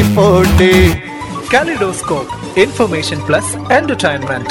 പോട്ടെ kaleidoscope information plus entertainment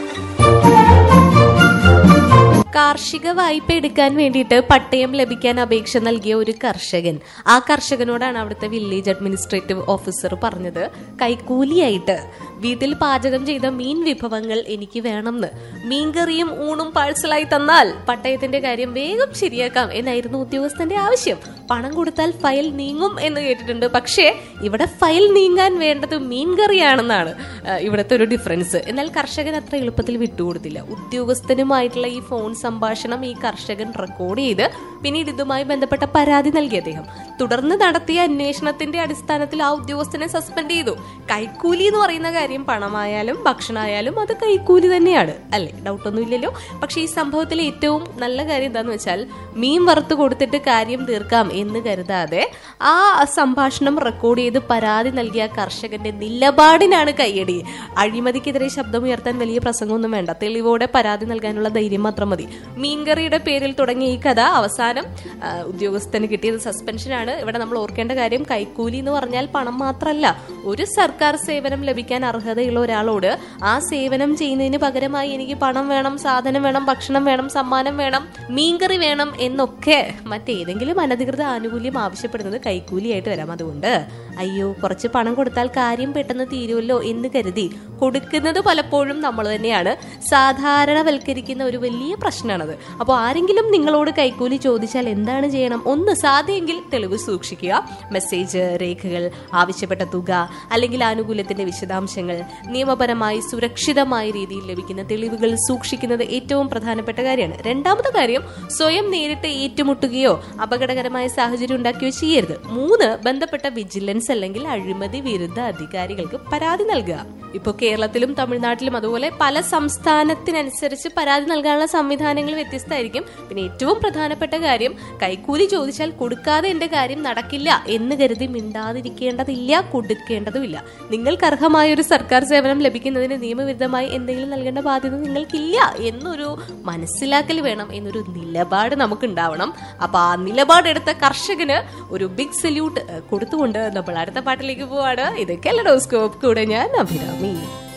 കാർഷിക വായ്പ എടുക്കാൻ വേണ്ടിയിട്ട് പട്ടയം ലഭിക്കാൻ അപേക്ഷ നൽകിയ ഒരു കർഷകൻ ആ കർഷകനോടാണ് അവിടുത്തെ വില്ലേജ് അഡ്മിനിസ്ട്രേറ്റീവ് ഓഫീസർ പറഞ്ഞത് കൈക്കൂലിയായിട്ട് വീട്ടിൽ പാചകം ചെയ്ത മീൻ വിഭവങ്ങൾ എനിക്ക് വേണമെന്ന് മീൻകറിയും ഊണും പാഴ്സലായി തന്നാൽ പട്ടയത്തിന്റെ കാര്യം വേഗം ശരിയാക്കാം എന്നായിരുന്നു ഉദ്യോഗസ്ഥന്റെ ആവശ്യം പണം കൊടുത്താൽ ഫയൽ നീങ്ങും എന്ന് കേട്ടിട്ടുണ്ട് പക്ഷേ ഇവിടെ ഫയൽ നീങ്ങാൻ വേണ്ടത് മീൻകറിയാണെന്നാണ് ആ, ഇവിടുത്തെ ഒരു ഡിഫറൻസ് എന്നാൽ കർഷകൻ അത്ര എളുപ്പത്തിൽ വിട്ടുകൊടുത്തില്ല ഉദ്യോഗസ്ഥനുമായിട്ടുള്ള ഈ ഫോൺ സംഭാഷണം ഈ കർഷകൻ റെക്കോർഡ് ചെയ്ത് പിന്നീട് ഇതുമായി ബന്ധപ്പെട്ട പരാതി നൽകി അദ്ദേഹം തുടർന്ന് നടത്തിയ അന്വേഷണത്തിന്റെ അടിസ്ഥാനത്തിൽ ആ ഉദ്യോഗസ്ഥനെ സസ്പെൻഡ് ചെയ്തു കൈക്കൂലി എന്ന് പറയുന്ന കാര്യം പണമായാലും ഭക്ഷണമായാലും അത് കൈക്കൂലി തന്നെയാണ് അല്ലേ ഡൗട്ടൊന്നും ഇല്ലല്ലോ പക്ഷെ ഈ സംഭവത്തിൽ ഏറ്റവും നല്ല കാര്യം എന്താന്ന് വെച്ചാൽ മീൻ വറുത്ത് കൊടുത്തിട്ട് കാര്യം തീർക്കാം എന്ന് കരുതാതെ ആ സംഭാഷണം റെക്കോർഡ് ചെയ്ത് പരാതി നൽകിയ കർഷകന്റെ നിലപാടിനാണ് കയ്യടി അഴിമതിക്കെതിരെ ശബ്ദമുയർത്താൻ വലിയ പ്രസംഗമൊന്നും വേണ്ട തെളിവോടെ പരാതി നൽകാനുള്ള ധൈര്യം മാത്രം മതി മീൻകറിയുടെ പേരിൽ തുടങ്ങിയ ഈ കഥ അവസാനം ആ, ഉദ്യോഗസ്ഥന് കിട്ടിയത് സസ്പെൻഷനാണ് ഇവിടെ നമ്മൾ ഓർക്കേണ്ട കാര്യം കൈക്കൂലി എന്ന് പറഞ്ഞാൽ പണം മാത്രമല്ല ഒരു സർക്കാർ സേവനം ലഭിക്കാൻ അർഹതയുള്ള ഒരാളോട് ആ സേവനം ചെയ്യുന്നതിന് പകരമായി എനിക്ക് പണം വേണം സാധനം വേണം ഭക്ഷണം വേണം സമ്മാനം വേണം മീൻകറി വേണം എന്നൊക്കെ മറ്റേതെങ്കിലും അനധികൃത ആനുകൂല്യം ആവശ്യപ്പെടുന്നത് കൈക്കൂലിയായിട്ട് വരാം അതുകൊണ്ട് അയ്യോ കുറച്ച് പണം കൊടുത്താൽ കാര്യം പെട്ടെന്ന് തീരുമല്ലോ എന്ന് കരുതി കൊടുക്കുന്നത് പലപ്പോഴും നമ്മൾ തന്നെയാണ് സാധാരണവൽക്കരിക്കുന്ന ഒരു വലിയ പ്രശ്നമാണത് അപ്പോൾ ആരെങ്കിലും നിങ്ങളോട് കൈക്കൂലി ചോദിച്ചാൽ എന്താണ് ചെയ്യണം ഒന്ന് സാധ്യമെങ്കിൽ തെളിവ് സൂക്ഷിക്കുക മെസ്സേജ് രേഖകൾ ആവശ്യപ്പെട്ട തുക അല്ലെങ്കിൽ ആനുകൂല്യത്തിന്റെ വിശദാംശങ്ങൾ നിയമപരമായി സുരക്ഷിതമായ രീതിയിൽ ലഭിക്കുന്ന തെളിവുകൾ സൂക്ഷിക്കുന്നത് ഏറ്റവും പ്രധാനപ്പെട്ട കാര്യമാണ് രണ്ടാമത്തെ കാര്യം സ്വയം നേരിട്ട് ഏറ്റുമുട്ടുകയോ അപകടകരമായ സാഹചര്യം ഉണ്ടാക്കുകയോ ചെയ്യരുത് മൂന്ന് ബന്ധപ്പെട്ട വിജിലൻസ് അല്ലെങ്കിൽ അഴിമതി വിരുദ്ധ അധികാരികൾക്ക് പരാതി നൽകുക ഇപ്പോൾ കേരളത്തിലും തമിഴ്നാട്ടിലും അതുപോലെ പല സംസ്ഥാനത്തിനനുസരിച്ച് പരാതി നൽകാനുള്ള സംവിധാനങ്ങൾ വ്യത്യസ്തമായിരിക്കും പിന്നെ ഏറ്റവും പ്രധാനപ്പെട്ട കാര്യം കൈക്കൂലി ചോദിച്ചാൽ കൊടുക്കാതെ എന്റെ കാര്യം നടക്കില്ല എന്ന് കരുതി മിണ്ടാതിരിക്കേണ്ടതില്ല കൊടുക്കേണ്ടതുമില്ല നിങ്ങൾക്ക് അർഹമായ ഒരു സർക്കാർ സേവനം ലഭിക്കുന്നതിന് നിയമവിരുദ്ധമായി എന്തെങ്കിലും നൽകേണ്ട ബാധ്യത നിങ്ങൾക്കില്ല എന്നൊരു മനസ്സിലാക്കൽ വേണം എന്നൊരു നിലപാട് നമുക്ക് ഉണ്ടാവണം അപ്പൊ ആ നിലപാടെടുത്ത കർഷകന് ഒരു ബിഗ് സല്യൂട്ട് കൊടുത്തുകൊണ്ട് നമ്മൾ അടുത്ത പാട്ടിലേക്ക് പോവാണ് ഇത് കെലഡോസ്കോപ്പ് കൂടെ ഞാൻ അഭിരാമി